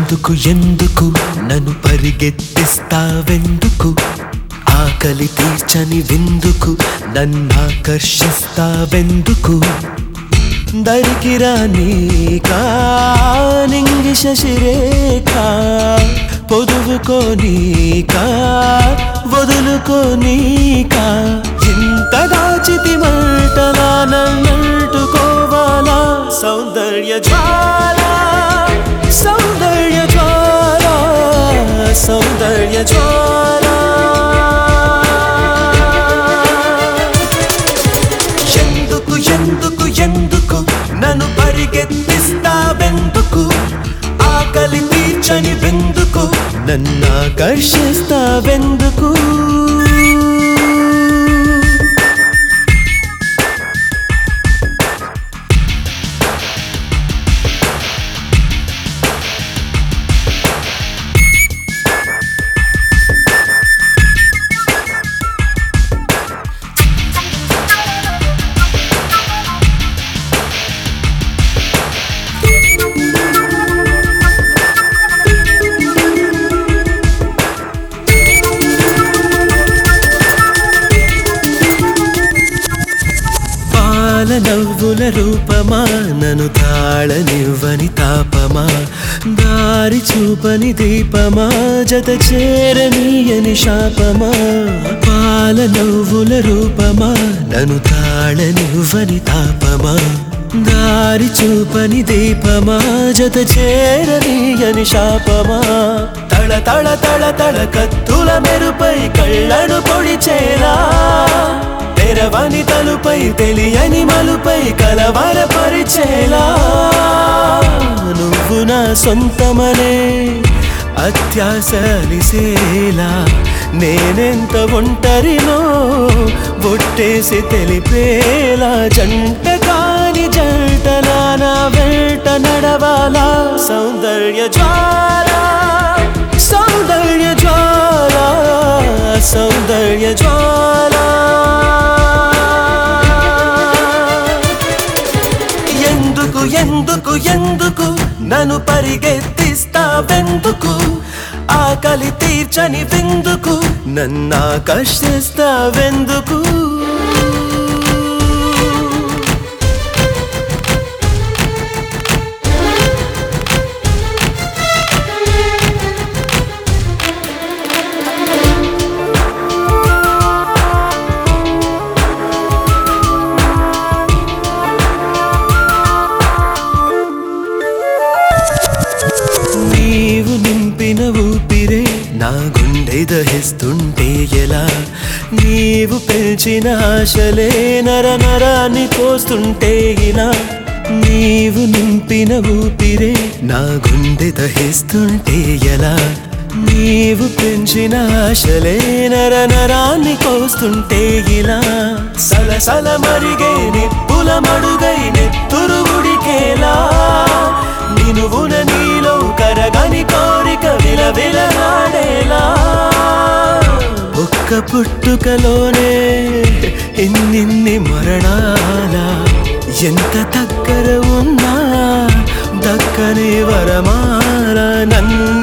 ఎందుకు ఎందుకు నన్ను పరిగెత్తిస్తావెందుకు ఆకలి తీర్చని విందుకు నన్నాకర్షిస్తావెందుకు దరికిరా నీకా నింగి శశిరేఖ పొదువుకోనీకా వదులుకోనీకా ఇంత దాచితి మంటలా నన్నంటుకోవాలా సౌందర్య జ్వాల సౌందర్య జ్వాల సౌందర్య జ్వాల ఎందుకు ఎందుకు ఎందుకు నన్ను పరిగెత్తిస్తావెందుకు ఆకలి తీర్చని వెందుకు నన్ను ఆకర్షిస్తావెందుకు పాల నవ్వుల రూపమా నన్ను తాళనివ్వని తాపమా దారి చూపని దీపమా జత చేరనీయని శాపమా పాల నవ్వుల రూపమా నన్ను తాళనివ్వని తాపమా దారి చూపని దీపమా జత చేరనీయని శాపమా తళ తళ తళ తళ కత్తుల మెరుపై కళ్ళను పొడిచేలా తెరవని తలుపై తెలియని మలుపై కలవర పరిచేలా నువ్వు నా సొంతమనే అత్యాస అలిసేలా నేనెంత ఒంటరినో ఒట్టేసి తెలిపేలా జంట కాని జంటలా నా వెంట నడవాలా సౌందర్య జ్వాల సౌందర్య జ్వాల సౌందర్య జ్వాల ఎందుకు ఎందుకు ఎందుకు నన్ను పరిగెత్తిస్తావెందుకు ఆకలి తీర్చని విందుకు నన్ను ఆకర్షిస్తావెందుకు నీవు నింపిన ఊపిరే నా గుండె దహిస్తుంటే ఎలా నీవు పెంచిన ఆశలే నర నరాన్ని కోస్తుంటే ఇలా నీవు నింపిన ఊపిరే నా గుండె దహిస్తుంటే ఎలా నీవు పెంచిన ఆశలే నర నరాన్ని కోస్తుంటే ఇలా సలసల మరిగే నిప్పుల మడుగై నెత్తురు ఉడికేలా నినువున నీలో కరగని కోరిక విలవిలనాడేలా ఒక్క పుట్టుకలోనే ఎన్నిన్ని మరణాల ఎంత దగ్గర ఉన్నా దక్కని వరమాల నన్ను